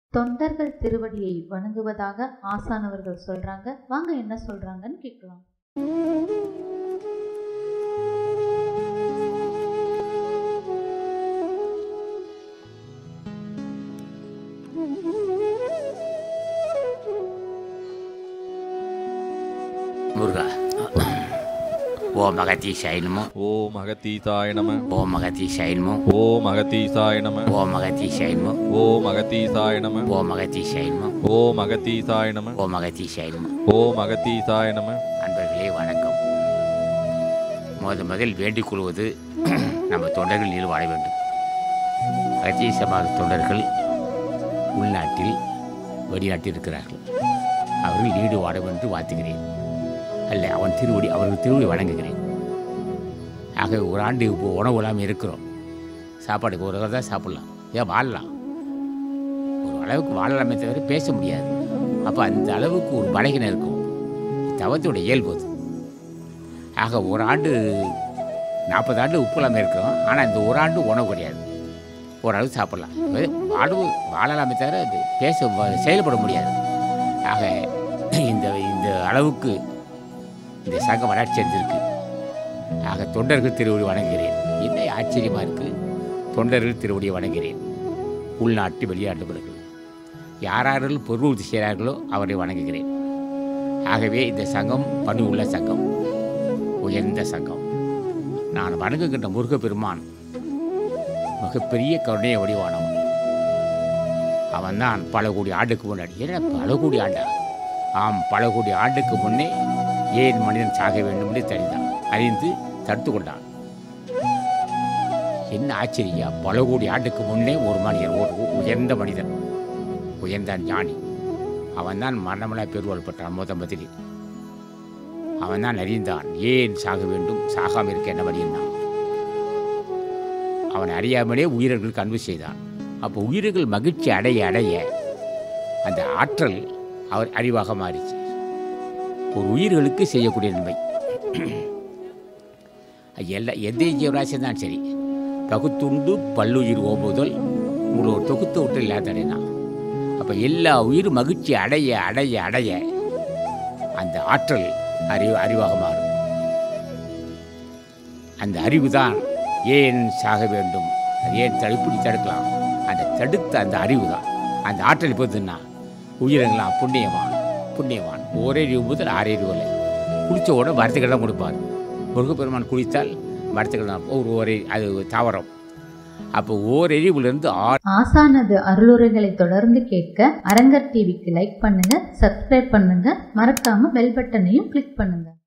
தொண்டர்கள் திருவடியை வணங்குவதாக ஆசானவர்கள் சொல்றாங்க வாங்க என்ன சொல்றாங்கன்னு கேட்கலாம் முருகா ஓம் அகத்தீசாய நமோ ஓம் அகத்தீசாய நம ஓம் அகத்தீசாய நமோ ஓம் அகத்தீசாய நம ஓம் அகத்தீசாய நமோ ஓம் அகத்தீசாய நம ஓம் அகத்தீசாய நமோ ஓம் அகத்தீசாய நம ஓம் அகத்தீசாய நமோ ஓம் அகத்தீசாய நம அன்பர்களே வணக்கம் முத முதல் வேண்டிக் கொள்வது நம்ம தொண்டர்கள் நீர் வாழ வேண்டும் அகத்தீசமாக தொண்டர்கள் உள்நாட்டில் வெளிநாட்டில் இருக்கிறார்கள் அவர்கள் நீடு வாழ வேண்டும் வாழ்த்துகிறேன் அல்ல அவன் திருவடி அவர்கள் திருவடி வணங்குகிறேன் ஆக ஒரு ஆண்டு இப்போ உணவு இல்லாமல் இருக்கிறோம் சாப்பாடுக்கு ஒரு தடவை தான் சாப்பிட்லாம் ஏன் வாழலாம் ஒரு அளவுக்கு வாழலாமே தவிர பேச முடியாது அப்போ அந்த அளவுக்கு ஒரு பலகீனம் இருக்கும் தவத்தோட இயல்பு அது ஆக ஒரு ஆண்டு நாற்பது ஆண்டு உப்பு இல்லாமல் இருக்கிறோம் ஆனால் இந்த ஒரு ஆண்டு உணவு கிடையாது ஓரளவு சாப்பிடலாம் வெறும் வாழ்வு வாழலாமே தவிர அது பேச வ- செயல்பட முடியாது ஆக இந்த இந்த அளவுக்கு இந்த சங்கம் வளர்ச்சி அடைஞ்சிருக்கு ஆக தொண்டர்கள் திருவடி வணங்குகிறேன் என்ன ஆச்சரியமாக இருக்குது தொண்டர்கள் திருவடியை வணங்குகிறேன் உள்நாட்டு வெளிநாட்டுவர்கள் யாரார்கள் பொருள் செய்கிறார்களோ அவரை வணங்குகிறேன் ஆகவே இந்த சங்கம் பணி உள்ள சங்கம் உயர்ந்த சங்கம் நான் வணங்குகின்ற முருகப்பெருமான் மிகப்பெரிய கருணைய வடிவானவன் அவன்தான் பல கோடி ஆண்டுக்கு முன்னாடி என்ன பல கோடி ஆண்டா ஆம் பல கோடி ஆண்டுக்கு முன்னே ஏன் மனிதன் சாக வேண்டும் என்று தெரிந்தான் அறிந்து தடுத்து கொண்டான் என்ன ஆச்சரியா பல கோடி ஆண்டுக்கு முன்னே ஒரு மனிதன் ஒரு உ- உயர்ந்த மனிதன் உயர்ந்த ஞானி அவன்தான் மரணமலா பெருவாள் பெற்றான் முதம்பதிரி அவன்தான் அறிந்தான் ஏன் சாக வேண்டும் சாகாமல் இருக்க என்ன வழியினான் அவன் அறியாமலே உயிர்களுக்கு அன்பு செய்தான் அப்போ உயிர்கள் மகிழ்ச்சி அடைய அடைய அந்த ஆற்றல் அவர் அறிவாக மாறிச்சு ஒரு உயிர்களுக்கு செய்யக்கூடிய நன்மை எல்லா எந்த ஜீவராசியும் தான் சரி பகுத்துண்டு பல்லுயிர் ஓம்புதல் உங்களை ஒரு தொகுத்து விட்டு இல்லாதடைனா அப்போ எல்லா உயிர் மகிழ்ச்சி அடைய அடைய அடைய அந்த ஆற்றல் அறிவு அறிவாக மாறும் அந்த அறிவு தான் ஏன் சாக வேண்டும் அது ஏன் தடுப்படி தடுக்கலாம் அந்த தடுத்த அந்த அறிவு தான் அந்த ஆற்றல் போதுன்னா உயிரெல்லாம் புண்ணியவான் புண்ணியவான் ஒரே அறிவு முதல் ஆறே அறிவு வரை குளித்த உடனே மரத்துக்கள் தான் கொடுப்பார் முருகப்பெருமான் குளித்தால் மரத்துக்கள் தான் ஒரு ஒரே அது தாவரம் அப்போ ஓரெறிவிலிருந்து ஆறு ஆசானது அருளுரைகளை தொடர்ந்து கேட்க அரங்கர் டிவிக்கு லைக் பண்ணுங்க சப்ஸ்கிரைப் பண்ணுங்க மறக்காம பெல் பட்டனையும் கிளிக் பண்ணுங்க